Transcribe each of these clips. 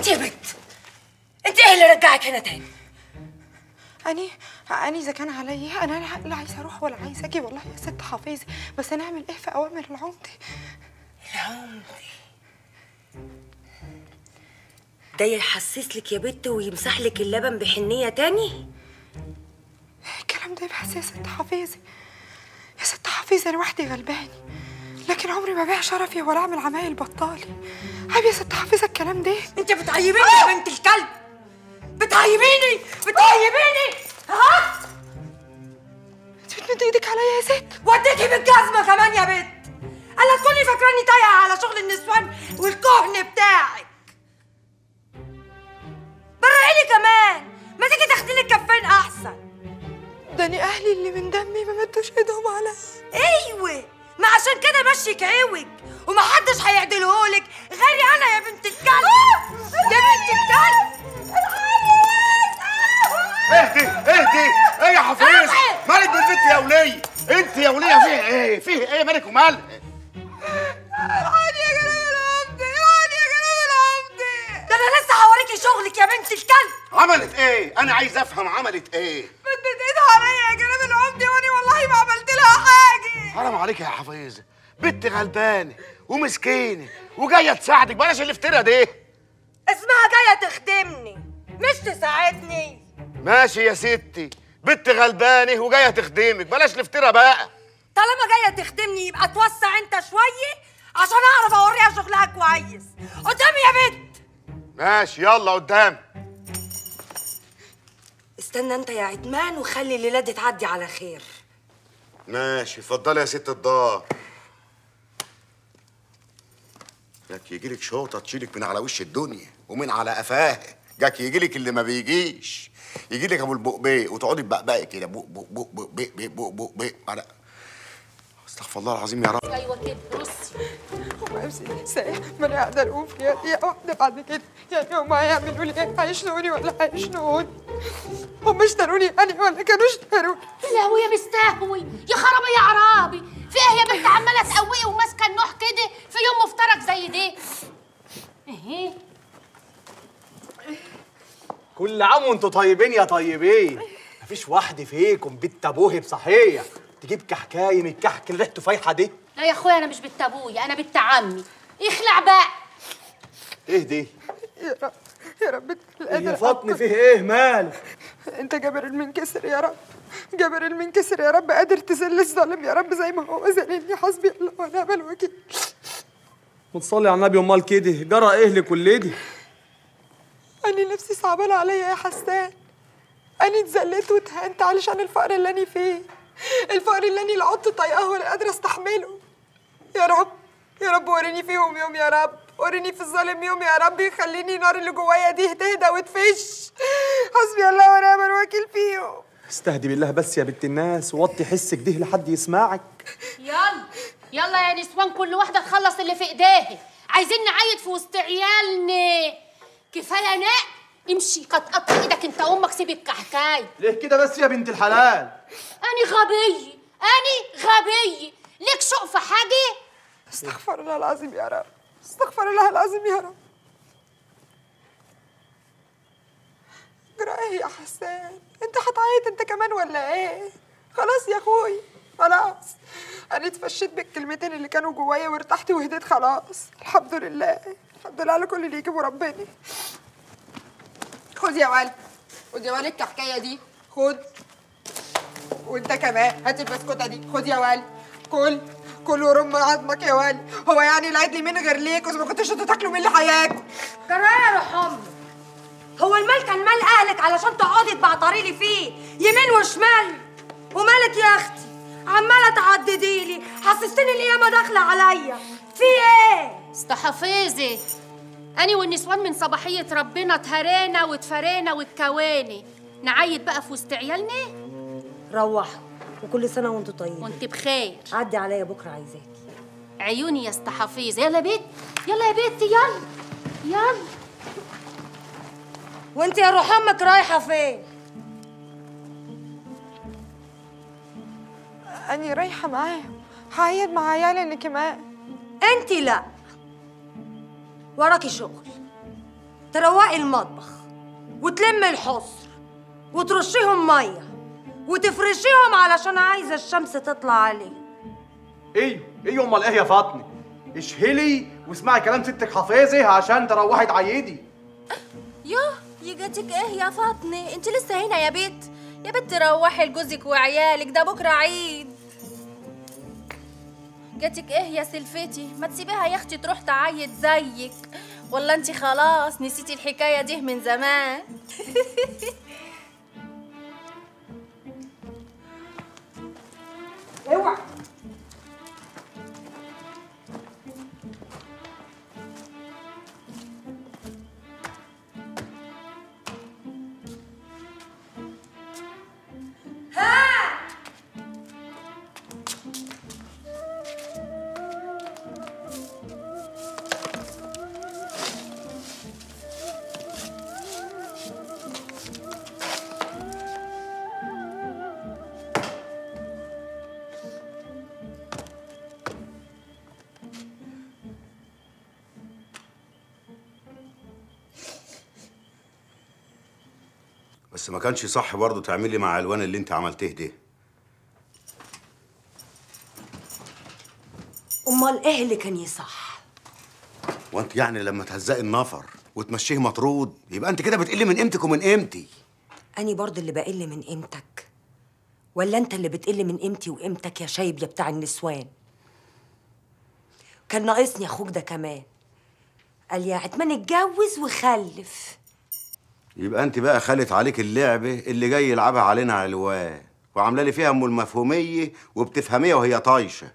انت يا بنت انت ايه اللي رجعك هنا تاني أني أني إذا كان عليا أنا لا- لا عايزة أروح ولا عايزة أجي والله يا ست حفيظي بس نعمل إيه في أوامر العمدة العمدة ده يحسس لك يا بت ويمسح لك اللبن بحنية تاني الكلام ده بس يا ست حفيظي يا ست حفيظي أنا وحدي غلباني لكن عمري ما بيع شرفي ولا أعمل عمايل بطالي عيب يا ست حفيظة الكلام ده انت بتعيبيني يا بنت الكلب بتعيبيني بتعيبيني ها أنت بتمد إيدك عليا يا ست وديكي بالجزمة كمان يا بنت الا تكوني فاكراني تايهة على شغل النسوان والكهن بتاعك برقيلي كمان ما تيجي تاخدي لك كفين احسن ده أنا أهلي اللي من دمي ما مدوش إيدهم عليا ايوه ما عشان كده مشيك عوج ومحدش هيعدلهولك غيري انا يا بنت الكلب يا بنت الكلب اهدي اهدي ايه يا حفيظ مالك بالبنت يا وليه انت يا وليه فيه ايه فيه ايه مالك ومالك الحقني يا جلال العمدة الحقني يا جلال العمدة ده انا لسه هوريكي شغلك يا بنت الكلب عملت ايه انا عايز افهم عملت ايه مدت ايدها عليا يا جلال العمدة وانا والله ما عملت لها حاجة حرام عليك يا حفيظ بنت غلبانه ومسكينه وجايه تساعدك بلاش الافتراء ده اسمها جاية تخدمني مش تساعدني ماشي يا ستي بنت غلبانه وجايه تخدمك بلاش الافتراء بقى طالما جاية تخدمني يبقى توسع انت شوية عشان اعرف اوريها شغلها كويس قدامي يا بنت ماشي يلا قدام استنى انت يا عتمان وخلي الليلة دي تعدي على خير ماشي اتفضلي يا ست الدار جاك يجيلك شوطه تشيلك من على وش الدنيا ومن على قفاه جاك يجيلك اللي ما بيجيش يجيلك ابو البقبيق وتقعدي تبقبقي كده بق بق بق بق بق بق بق بق بق على استغفر الله العظيم يا رب ايوه كده بصي هم امسك سايح ما انا قاعده اقوم فيها دقيقه واحده بعد كده يعني هم هيعملوا لي ايه هيشنقوني ولا هيشنقوني هم اشتروني انا ولا كانوا اشتروني يا لهوي يا مستهوي يا خرابي يا عرابي في ايه يا بنت عماله تقوقي وماسكه النوح كده في يوم مفترق زي ده اهي كل عام وانتوا طيبين يا طيبين مفيش واحد فيكم بنت ابوه بصحيه تجيب كحكايه من الكحك اللي ريحته فايحه دي لا يا اخويا انا مش بنت ابويا انا بنت عمي اخلع بقى ايه دي يا رب يا رب انت يا القادر فاطمه فيه ايه مالك انت جابر المنكسر يا رب جابر المنكسر يا رب قادر تذل الظالم يا رب زي ما هو ذلني حسبي الله ونعم الوكيل وتصلي على النبي امال كده جرى ايه لكل دي انا نفسي صعبانه عليا يا حسان انا اتذليت واتهنت علشان الفقر اللي انا فيه الفقر اللي انا لا عدت طايقاه ولا قادره استحمله يا رب يا رب وريني فيهم يوم يا رب وريني في الظالم يوم يا رب يخليني النار اللي جوايا دي تهدى وتفش حسبي الله ونعم الوكيل فيهم استهدي بالله بس يا بنت الناس وطي حسك ده لحد يسمعك يلا يلا يا نسوان كل واحده تخلص اللي في ايديها عايزين نعيد في وسط عيالنا كفايه نق امشي قطقط ايدك انت امك سيب الكحكايه ليه كده بس يا بنت الحلال اني غبي اني غبي ليك شوق في حاجه استغفر الله العظيم يا رب استغفر الله العظيم يا رب جرى ايه يا حسان انت هتعيط انت كمان ولا ايه خلاص يا اخوي خلاص انا اتفشيت بالكلمتين اللي كانوا جوايا وارتحت وهديت خلاص الحمد لله الحمد لله على كل اللي يجيبه ربنا خد يا ولد خد يا ولد الكحكايه دي خد وانت كمان هات البسكوته دي خد يا ولد كل كل ورم عظمك يا ولد هو يعني العيد لي من غير ليك وإذا ما كنتش انتوا تاكلوا من اللي حياكم جرايه يا روح امي هو المال كان مال اهلك علشان تقعدي تبعتري لي فيه يمين وشمال ومالك يا اختي عماله تعددي لي حسستني القيامه داخله عليا في ايه استحفظي اني والنسوان من صباحيه ربنا اتهرينا واتفرينا واتكواني نعيد بقى في وسط عيالنا روحوا وكل سنه وانتوا طيبين وانت بخير عدي عليا بكره عايزاكي عيوني يا استحفظ يلا يا بيت يلا يا بيتي يلا يلا وانت يا روح امك رايحه فين اني رايحه معاهم هعيد مع عيالي انا كمان انت لا وراكي شغل تروقي المطبخ وتلمي الحصر وترشيهم ميه وتفرشيهم علشان عايزه الشمس تطلع عليه ايوه ايوه امال ايه يا فاطمه اشهلي واسمعي كلام ستك حفيظه عشان تروحي تعيدي يوه يجاتك ايه يا فاطمه انت لسه هنا يا بيت يا بنت روحي لجوزك وعيالك ده بكره عيد جاتك ايه يا سلفتي ما تسيبيها يا اختي تروح تعيد زيك ولا انت خلاص نسيتي الحكايه دي من زمان اوعى بس ما كانش صح برضه تعملي مع الوان اللي انت عملتيه ده امال ايه اللي كان يصح وانت يعني لما تهزقي النفر وتمشيه مطرود يبقى انت كده بتقلي من قيمتك ومن قيمتي اني برضه اللي بقل من قيمتك ولا انت اللي بتقل من قيمتي وقيمتك يا شايب يا بتاع النسوان كان ناقصني اخوك ده كمان قال يا عتمان اتجوز وخلف يبقى انت بقى خلت عليك اللعبه اللي جاي يلعبها علينا علوان وعامله لي فيها ام المفهوميه وبتفهميها وهي طايشه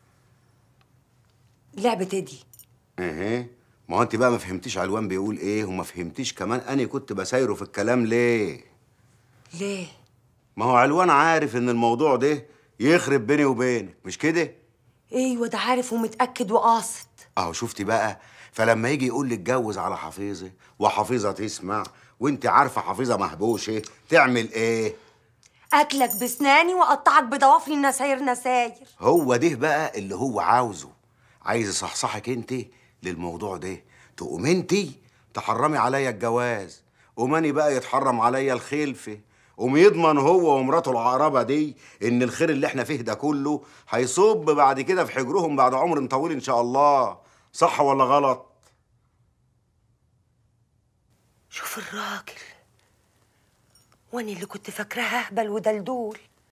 لعبة إيه دي اهي ما هو انت بقى ما فهمتيش علوان بيقول ايه وما فهمتيش كمان انا كنت بسايره في الكلام ليه ليه ما هو علوان عارف ان الموضوع ده يخرب بيني وبينك مش كده ايوه ده عارف ومتاكد وقاصد اهو شفتي بقى فلما يجي يقول لي اتجوز على حفيظه وحفيظه تسمع وانت عارفه حفيظه مهبوشه تعمل ايه اكلك بسناني واقطعك بضوافري النساير نساير هو ده بقى اللي هو عاوزه عايز يصحصحك انت للموضوع ده تقوم انت تحرمي عليا الجواز وماني بقى يتحرم عليا الخلفه قوم يضمن هو ومراته العقربه دي ان الخير اللي احنا فيه ده كله هيصب بعد كده في حجرهم بعد عمر طويل ان شاء الله صح ولا غلط شوف الراجل وانا اللي كنت فاكراها اهبل ودلدول